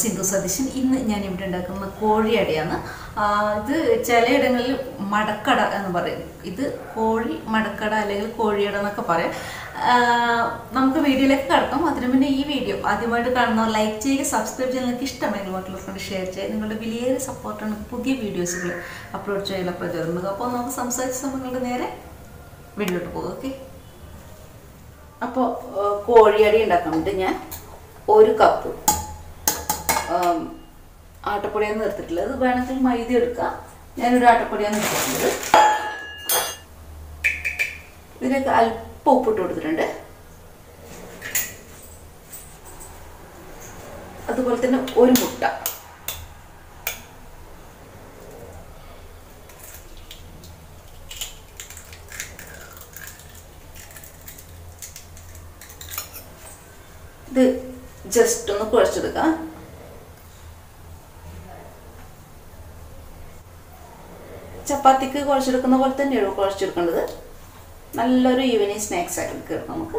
സിന്ധു സതീശൻ ഇന്ന് ഞാൻ ഇവിടെ ഉണ്ടാക്കുന്ന കോഴിയടയാണ് ആ, ഇത് ചിലയിടങ്ങളിൽ മടക്കട എന്ന് പറയും ഇത് കോഴി മടക്കട അല്ലെങ്കിൽ കോഴിയട എന്നൊക്കെ പറയാം ആ, നമുക്ക് വീഡിയോയിലേക്ക് കിടക്കാം അതിനു മുന്നേ ഈ വീഡിയോ ആദ്യമായിട്ട് കാണുന്നവർ ലൈക്ക് ചെയ്യുക സബ്സ്ക്രൈബ് ചെയ്യാൻ നിങ്ങൾക്ക് ഇഷ്ടമെങ്കിൽ മറ്റുള്ളവർക്ക് ഷെയർ ചെയ്യുക നിങ്ങളുടെ വിലയേറെ സപ്പോർട്ടാണ് പുതിയ വീഡിയോസുകൾ അപ്ലോഡ് ചെയ്യാനുള്ള പ്രചോദനം അപ്പോൾ നമുക്ക് സംസാരിച്ച സമയങ്ങളുടെ നേരെ വീട്ടിലോട്ട് പോകും ഓക്കെ അപ്പോൾ കോഴിയടി ഉണ്ടാക്കാൻ വേണ്ടി ഞാൻ ഒരു കപ്പ് ആം, ആട്ടപ്പൊടിയാണ് നിർത്തിട്ടുള്ളത് ഇത് വേണമെങ്കിൽ മൈദ എടുക്കാം ഞാനൊരു ആട്ടപ്പൊടിയാണ് എടുത്തിട്ടുള്ളത് ഇതിലേക്ക് അല്പം ഉപ്പിട്ട് കൊടുത്തിട്ടുണ്ട് അതുപോലെ തന്നെ ഒരു മുട്ട ഇത് ജസ്റ്റ് ഒന്ന് കുഴച്ചെടുക്കാം ചപ്പാത്തിക്ക് കുഴച്ചെടുക്കുന്ന പോലെ തന്നെയാണ് കുഴച്ചെടുക്കേണ്ടത് നല്ലൊരു ഈവനിങ് സ്നാക്സ് ആയിട്ട് എടുക്കുക നമുക്ക്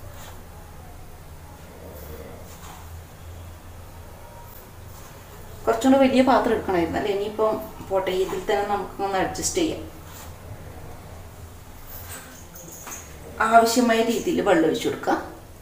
കുറച്ചും കൂടെ വലിയ പാത്രം എടുക്കണമായിരുന്നു അല്ലേ ഇനിയിപ്പം പോട്ടെ ഇതിൽ തന്നെ നമുക്കൊന്ന് അഡ്ജസ്റ്റ് ചെയ്യാം ആവശ്യമായ രീതിയിൽ വെള്ളം ഒഴിച്ചു കൊടുക്കാം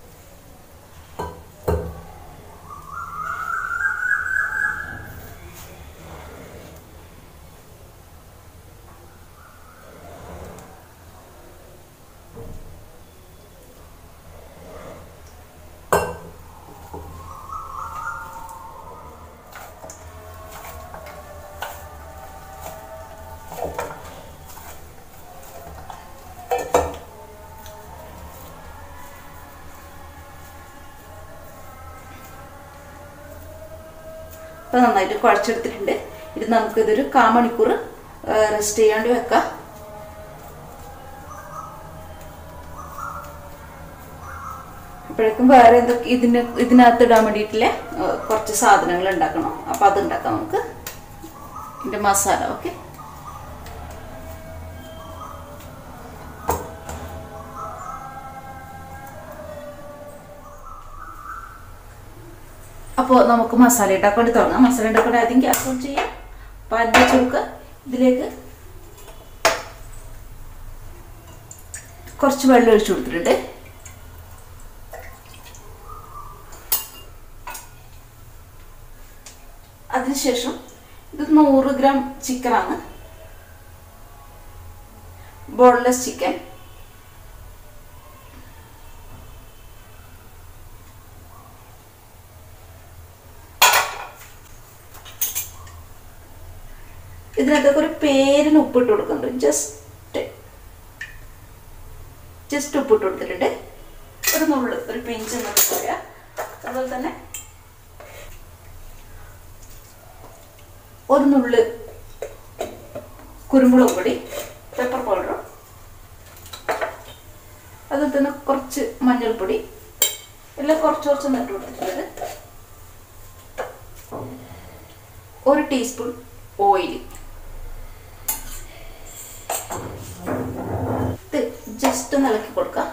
അപ്പോൾ നന്നായിട്ട് കുഴച്ചെടുത്തിട്ടുണ്ട് ഇത് നമുക്ക് ഇതൊരു കാമണിക്കൂർ റെസ്റ്റ് ചെയ്യാണ്ട് വെക്കാം അപ്പോഴേക്കും വേറെ എന്തൊക്കെ ഇതിന് ഇതിനകത്ത് ഇടാൻ വേണ്ടിയിട്ടുള്ള ഏഹ്, കുറച്ച് സാധനങ്ങൾ ഉണ്ടാക്കണം അപ്പോൾ അത് ഉണ്ടാക്കാം നമുക്ക് ഇതിൻ്റെ മസാല ഓക്കെ അപ്പോൾ നമുക്ക് മസാല ഉണ്ടാക്കാൻ വേണ്ടി തുടങ്ങാം മസാല ഉണ്ടാക്കാൻ വേണ്ടി ആദ്യം ഗ്യാസ് ഓൺ ചെയ്യാം പാൻ വെച്ച് കൊടുക്കുക ഇതിലേക്ക് കുറച്ച് വെള്ളം ഒഴിച്ചു കൊടുത്തിട്ടുണ്ട് അതിനുശേഷം ഇത് നൂറ് ഗ്രാം ചിക്കനാണ് ബോൺലെസ് ചിക്കൻ ഇതിനകത്തൊക്കെ ഒരു പേരിന് ഉപ്പിട്ട് കൊടുക്കുന്നുണ്ട് ജസ്റ്റ് ജസ്റ്റ് ഉപ്പിട്ട് കൊടുത്തിട്ടുണ്ട് ഒരു നുള്ളു ഒരു പിഞ്ച് എന്നൊക്കെ പറയാം അതുപോലെ തന്നെ ഒരു നുള്ളു കുരുമുളക് പൊടി പെപ്പർ പൗഡർ അതുപോലെ തന്നെ കുറച്ച് മഞ്ഞൾപ്പൊടി എല്ലാം കുറച്ച് കുറച്ച് നട്ട് കൊടുത്തിട്ടുള്ളത് ഒരു ടീസ്പൂൺ ഓയിൽ ഇത് ജസ്റ്റ് ഒന്ന് ഇളക്കി കൊടുക്കാം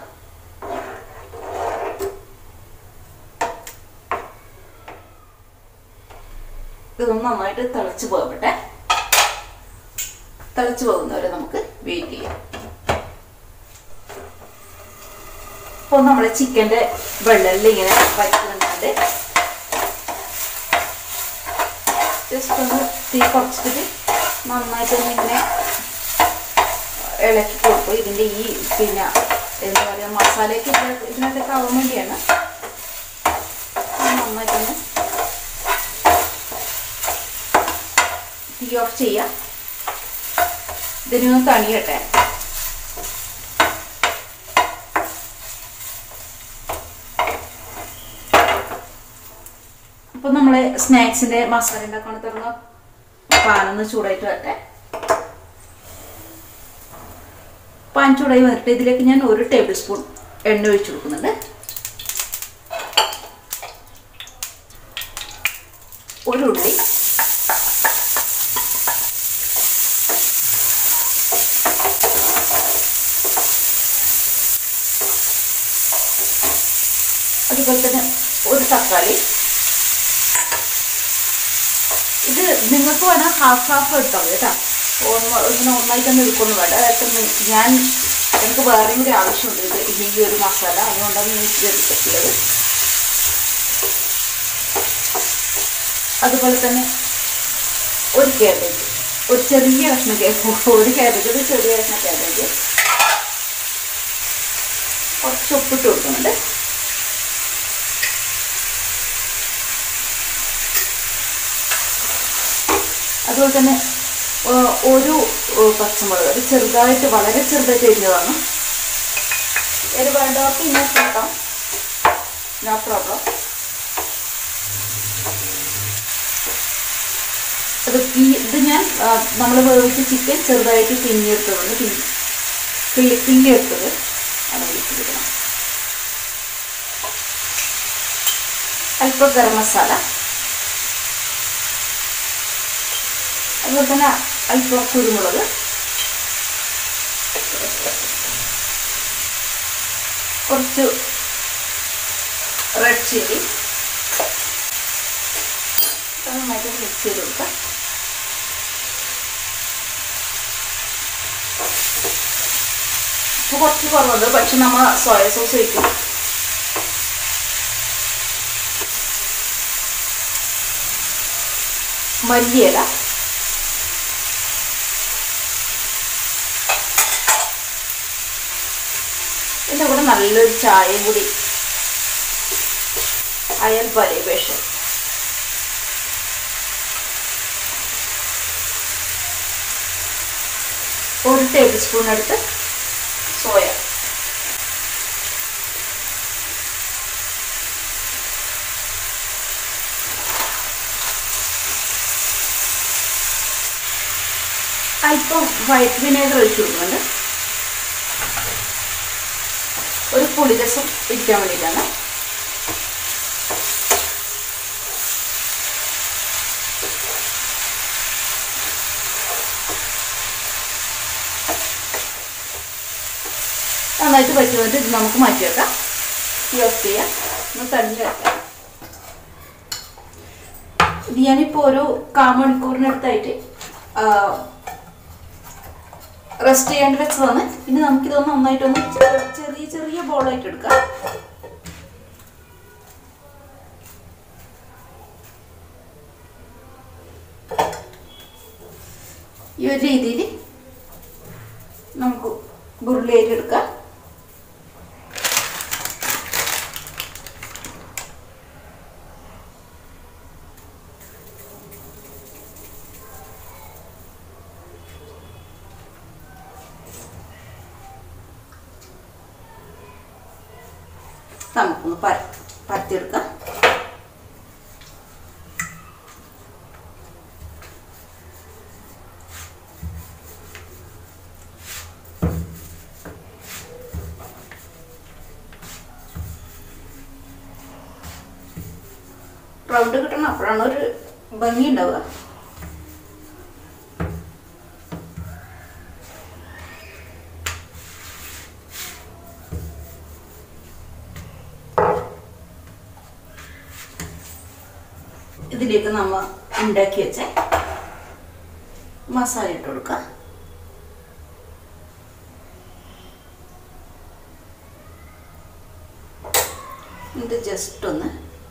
ഇതൊന്ന് നന്നായിട്ട് തിളച്ച് പോകട്ടെ തിളച്ച് പോകുന്നവരെ നമുക്ക് വെയിറ്റ് ചെയ്യാം അപ്പോൾ നമ്മൾ ചിക്കൻ്റെ വെള്ളത്തിൽ ഇങ്ങനെ വയ്ക്കുന്നുണ്ട് ജസ്റ്റ് ഒന്ന് തീ കുറച്ചിട്ട് നന്നായിട്ടൊന്ന് ഇങ്ങനെ ഇളക്കി കൊടുക്കും ഇതിൻ്റെ ഈ പിന്നെ എന്താ പറയുക മസാലയ്ക്ക് ഇതിനകത്ത് ഇതിനകത്തൊക്കെ ആവാൻ വേണ്ടിയാണ് ഇത് നന്നായിട്ടൊന്ന് തീ ഓഫ് ചെയ്യാം ഇതിനൊന്ന് തണിയട്ടെ അപ്പോൾ നമ്മൾ സ്നാക്സിൻ്റെ മസാല ഉണ്ടാക്കാൻ തുടങ്ങാം പാനൊന്ന് ചൂടായിട്ട് വരട്ടെ പാൻ ചൂടായി വന്നിട്ട് ഇതിലേക്ക് ഞാൻ ഒരു ടേബിൾ സ്പൂൺ എണ്ണ ഒഴിച്ചു കൊടുക്കുന്നുണ്ട് ഒരു ഉള്ളി അതുപോലെ തന്നെ ഒരു തക്കാളി ഇത് നിങ്ങൾക്ക് വേണം ഹാഫ് ഹാഫ് എടുത്താൽ മതി കേട്ടോ ഒന്ന് ഇങ്ങനെ ഒന്നായിട്ടൊന്നും എടുക്കൊന്നും വേണ്ട എത്ര ഞാൻ എനിക്ക് വേറെയും കൂടി ആവശ്യമുണ്ട് ഇത് ഈ ഒരു മസാല അതുകൊണ്ടാണ് ഞാൻ ഇച്ചിരി എടുത്തിട്ടുള്ളത് അതുപോലെ തന്നെ ഒരു കാബേജ് ഒരു ചെറിയ കഷ്ണം കാബേജ് ഒരു കാബേജ് ഒരു ചെറിയ കഷ്ണം കാബേജ് കുറച്ച് ഉപ്പിട്ട് കൊടുക്കുന്നുണ്ട് അതുപോലെ തന്നെ ആ, ഒരു ആ, പച്ചമുളക് അത് ചെറുതായിട്ട് വളരെ ചെറുതായിട്ട് എരിഞ്ഞതാണ് എരി വേണ്ടവർക്ക് ഇങ്ങനെ കൂട്ടാം നോ പ്രോബ്ലം അത് ഈ ഇത് ഞാൻ നമ്മൾ വേവിച്ച ചിക്കൻ ചെറുതായിട്ട് പിന്നിയെടുത്തതുകൊണ്ട് പിന്നി പിള്ളി പിന്നിയെടുത്തത് അത് വിളിച്ചിരിക്കണം അല്പം ഗരം മസാല അതുപോലെ തന്നെ അല്പം കുരുമുളക് കുറച്ച് റെഡ് ചില്ലി നന്നായിട്ട് മിക്സ് ചെയ്ത് കൊടുക്കാം ഇപ്പോൾ കുറച്ച് കുറവുണ്ട് പക്ഷെ നമ്മൾ സോയ സോസ് വയ്ക്കും മല്ലിയില ഇതിൻ്റെ കൂടെ നല്ലൊരു ചായയും കൂടി അയൽ പരിവേഷം ഒരു ടേബിൾ സ്പൂൺ എടുത്ത് സോയ അല്പം വൈറ്റ് വിനേഗർ ഒഴിച്ചു കൊടുക്കുന്നുണ്ട് ഒരു പുളിരസം ഇരിക്കാൻ വേണ്ടിയിട്ടാണ് നന്നായിട്ട് പറ്റി വന്നിട്ട് ഇത് നമുക്ക് മാറ്റി വെക്കാം തീ ഓഫ് ചെയ്യാം ഒന്ന് തണ്ണി വെക്കാം ഇത് ഞാനിപ്പോൾ ഒരു കാമണിക്കൂറിനടുത്തായിട്ട് റെസ്റ്റ് ചെയ്യാണ്ട് വെച്ചതാണ് ഇനി നമുക്കിതൊന്ന് നന്നായിട്ടൊന്ന് ചെ- ചെറിയ ചെറിയ ബോളായിട്ട് എടുക്കാം ഈ ഒരു രീതിയിൽ നമുക്ക് ഉരുളിയായിട്ട് എടുക്കാം നമുക്കൊന്ന് പര പരത്തിയെടുക്കാം റൗണ്ട് കിട്ടണം അപ്പോഴാണ് ഒരു ഭംഗി ഉണ്ടാവുക ഇതിലേക്ക് നമ്മൾ ഉണ്ടാക്കി വെച്ച മസാല ഇട്ട് കൊടുക്കാം ഇത് ജസ്റ്റ് ഒന്ന്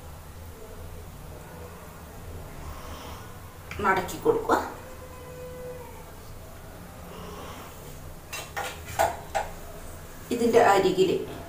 മടക്കി കൊടുക്കുക ഇതിൻ്റെ അരികിൽ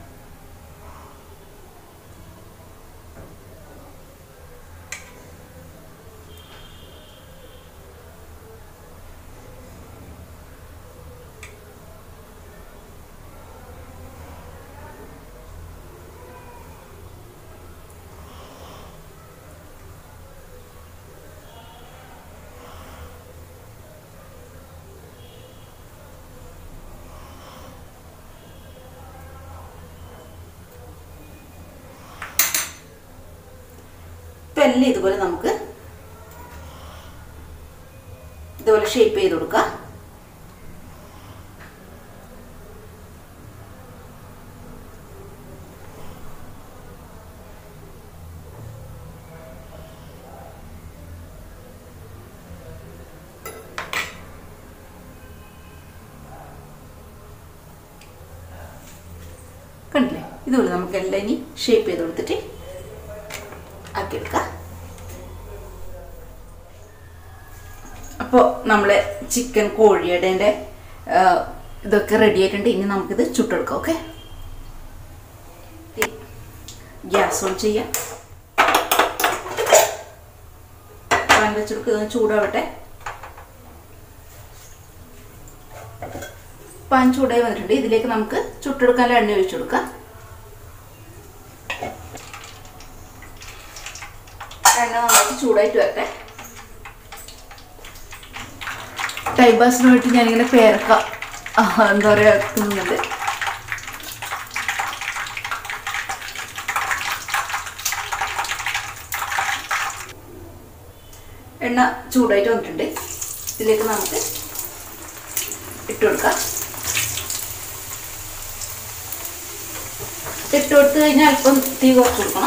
പെല്ല് ഇതുപോലെ നമുക്ക് ഇതുപോലെ ഷേപ്പ് ചെയ്ത് കൊടുക്കാം ഇതുപോലെ നമുക്ക് എല്ലാം ഇനി ഷേപ്പ് ചെയ്ത് കൊടുത്തിട്ട് ആക്കിയെടുക്കാം അപ്പോൾ നമ്മളെ ചിക്കൻ കോഴിയുടെ ഇതൊക്കെ റെഡി ആയിട്ടുണ്ട് ഇനി നമുക്കിത് ചുട്ടെടുക്കാം ഓക്കെ ഗ്യാസ് ഓൺ ചെയ്യാം പാൻ വെച്ചെടുക്കുക ചൂടാവട്ടെ പാൻ ചൂടായി വന്നിട്ടുണ്ട് ഇതിലേക്ക് നമുക്ക് ചുട്ടെടുക്കാനുള്ള എണ്ണ ഒഴിച്ചു കൊടുക്കാം എണ്ണ നന്നായിട്ട് ചൂടായിട്ട് വരട്ടെ ടൈം പാസിന് വേണ്ടി ഞാനിങ്ങനെ പേരക്ക ആ, എന്താ പറയുക തിന്നുന്നുണ്ട് എണ്ണ ചൂടായിട്ട് വന്നിട്ടുണ്ട് ഇതിലേക്ക് നമുക്ക് ഇട്ട് കൊടുക്കാം ഇട്ട് കൊടുത്തു കഴിഞ്ഞാൽ അല്പം തീ കുറച്ച് കൊടുക്കണം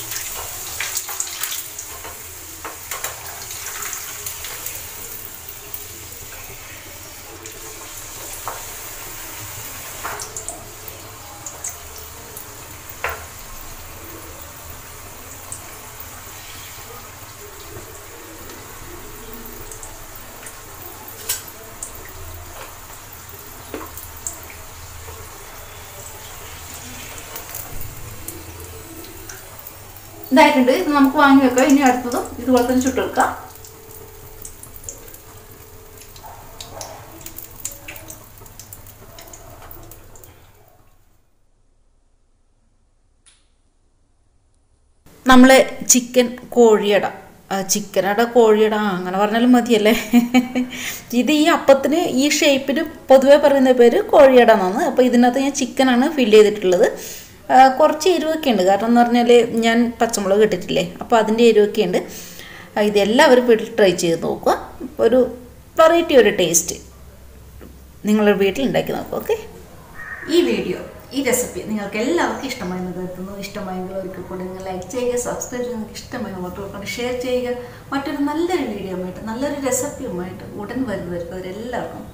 ഇതായിട്ടുണ്ട് ഇത് നമുക്ക് വാങ്ങി വെക്കാം ഇനി അടുത്തതും ഇതുപോലെ തന്നെ ചുട്ടെടുക്കാം നമ്മൾ ചിക്കൻ കോഴിയട ആ, ചിക്കനട കോഴിയട ആ, അങ്ങനെ പറഞ്ഞാലും മതിയല്ലേ ഇത് ഈ അപ്പത്തിന് ഈ ഷേപ്പിന് പൊതുവേ പറയുന്ന പേര് കോഴിയട എന്നാണ് അപ്പോൾ ഇതിനകത്ത് ഞാൻ ചിക്കനാണ് ഫില്ല് ചെയ്തിട്ടുള്ളത് ആ, കുറച്ച് എരിവൊക്കെ ഉണ്ട് കാരണം എന്ന് പറഞ്ഞാൽ ഞാൻ പച്ചമുളക് ഇട്ടിട്ടില്ലേ അപ്പോൾ അതിൻ്റെ എരിവൊക്കെ ഉണ്ട് ആ, ഇത് എല്ലാവരും വീട്ടിൽ ട്രൈ ചെയ്ത് നോക്കുക ഒരു വെറൈറ്റി ഒരു ടേസ്റ്റ് നിങ്ങളുടെ വീട്ടിൽ ഉണ്ടാക്കി നോക്കുക ഓക്കെ ഈ വീഡിയോ ഈ റെസിപ്പി നിങ്ങൾക്ക് എല്ലാവർക്കും ഇഷ്ടമായെന്ന് കരുതുന്നു ഇഷ്ടമായെങ്കിൽ ഒരിക്കൽ കൂടി നിങ്ങൾ ലൈക്ക് ചെയ്യുക സബ്സ്ക്രൈബ് ചെയ്യുക നിങ്ങൾക്ക് ഇഷ്ടമായി മറ്റൊരു ഷെയർ ചെയ്യുക മറ്റൊരു നല്ലൊരു വീഡിയോ ആയിട്ട് നല്ലൊരു റെസിപ്പിയുമായിട്ട് ഉടൻ വരുന്നവർക്ക് അവരെല്ലാവർക്കും